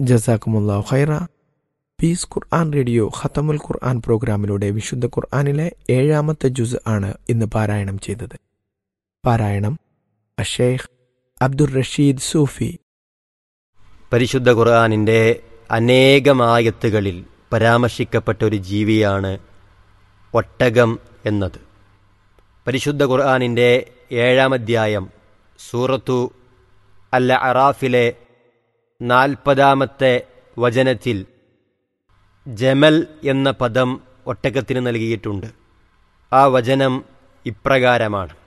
ജസാക്കുമുല്ലാ ഖൈറ പീസ് ഖുർആൻ റേഡിയോ ഖത്തമുൽ ഖുർആൻ പ്രോഗ്രാമിലൂടെ വിശുദ്ധ ഖുർആനിലെ ഏഴാമത്തെ ജുസ് ആണ് ഇന്ന് പാരായണം ചെയ്തത് പാരായണം അഷേഖ് അബ്ദുർ റഷീദ് സൂഫി പരിശുദ്ധ ഖുർആാനിൻ്റെ അനേകമായത്തുകളിൽ പരാമർശിക്കപ്പെട്ട ഒരു ജീവിയാണ് ഒട്ടകം എന്നത് പരിശുദ്ധ ഖുർആാനിൻ്റെ ഏഴാം അധ്യായം സൂറത്തു അൽ അറാഫിലെ നാൽപ്പതാമത്തെ വചനത്തിൽ ജമൽ എന്ന പദം ഒട്ടകത്തിന് നൽകിയിട്ടുണ്ട് ആ വചനം ഇപ്രകാരമാണ്